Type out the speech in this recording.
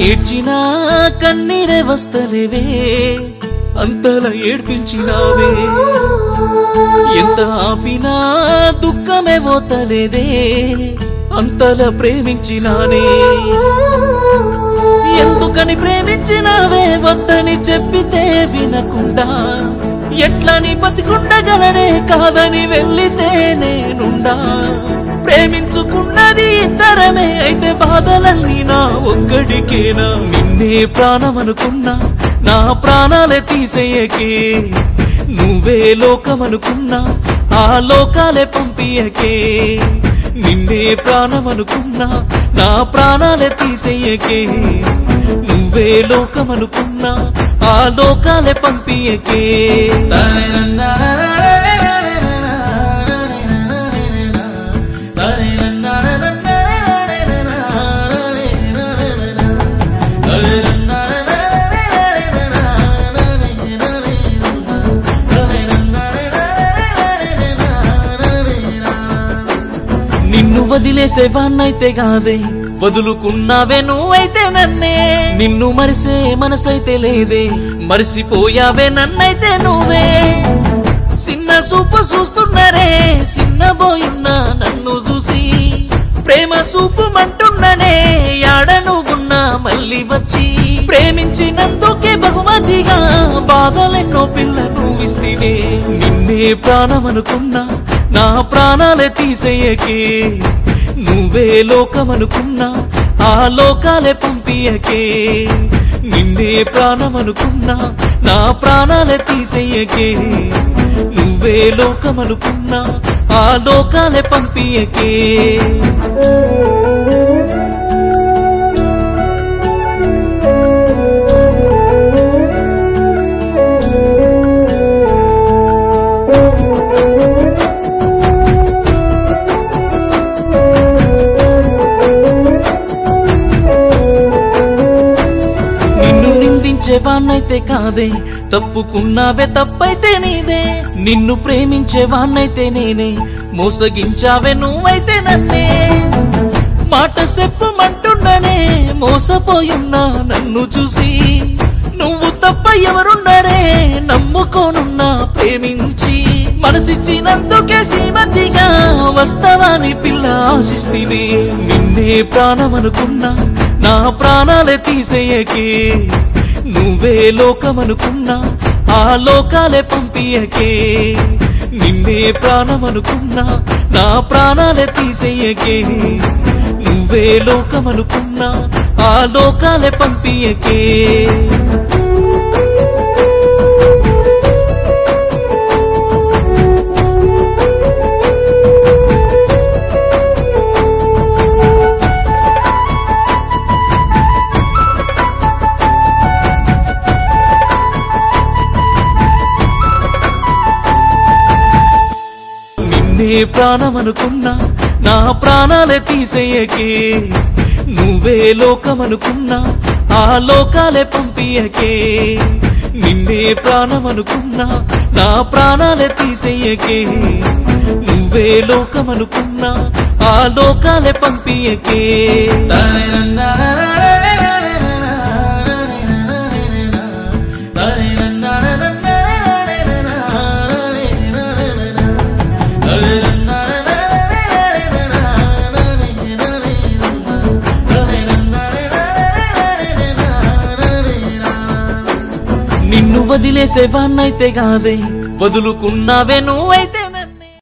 ఏడ్చినా కన్నీరే వస్తలేవే అంతలా ఏడ్పించినావే ఎంత ఆపినా దుఃఖమే పోతలేదే అంతలా ప్రేమించినానే ఎందుకని ప్రేమించినావే వద్దని చెప్పితే వినకుండా ఎట్లని బతికుండగలనే కాదని వెళ్ళితే నేనుండా ప్రేమించుకున్నది ఇద్దరమే అయితే బాధలన్నీ నా ఒక్కడికేనా నిన్నే ప్రాణమనుకున్నా నా ప్రాణాలే తీసేయకే నువ్వే లోకమనుకున్నా ఆ లోకాలే పంపియకే నిన్నే ప్రాణమనుకున్నా నా ప్రాణాలే తీసేయకే నువ్వే లోకమనుకున్నా ఆ లోకాలే పంపియకే నిన్ను వదిలేసేవాన్నైతే కాదే వదులుకున్నావే నువ్వైతే నన్నే నిన్ను మరిసే మనసైతే లేదే మరిసిపోయావే నన్నైతే నువ్వే చిన్న సూపు చూస్తున్నారే చిన్నబోయున్నా నన్ను చూసి ప్రేమ సూపు మంటున్ననే యాడ నువ్వున్నా మళ్ళీ వచ్చి ప్రేమించినందుకే బహుమతిగా బాధలెన్నో పిల్ల నువ్విస్తేనే నిన్నే ప్రాణమనుకున్నా నా ప్రాణాలే తీసేయకే నువ్వే లోకమనుకున్నా ఆ లోకాలే పంపియకే నిన్నే ప్రాణమనుకున్నా నా ప్రాణాలే తీసేయకే నువ్వే లోకమనుకున్నా ఆ లోకాలే పంపియకే నిన్ను నిందించేవాన్నైతే కాదే తప్పుకున్నావే తప్పైతే నీదే నిన్ను ప్రేమించేవాన్నైతే నేనే మోసగించావే నువ్వైతే నన్నే మాట చెప్పమంటున్నానే మోసపోయున్నా నన్ను చూసి నువ్వు తప్ప ఎవరున్నారే నమ్ముకోనున్నా ప్రేమించి మనసిచ్చినందుకే శ్రీమతిగా వస్తావాని పిల్ల ఆశిస్తుంది నిన్నే ప్రాణమనుకున్నా నా ప్రాణాలే తీసేయకే నువ్వే లోకమనుకున్నా ఆ లోకాలే పంపియకే నిన్నే ప్రాణమనుకున్నా నా ప్రాణాలే తీసేయకే నువ్వే లోకమనుకున్నా ఆ లోకాలే పంపియకే నిన్నే ప్రాణమనుకున్నా నా ప్రాణాలే తీసేయకే నువ్వే లోకమనుకున్నా ఆ లోకాలే పంపియకే నిన్నే ప్రాణమనుకున్నా నా ప్రాణాలే తీసేయకే నువ్వే లోకమనుకున్నా ఆ లోకాలే పంపియకే నిన్ను వదిలేసేవాన్నైతే కాదే వదులుకున్నావే నువ్వైతే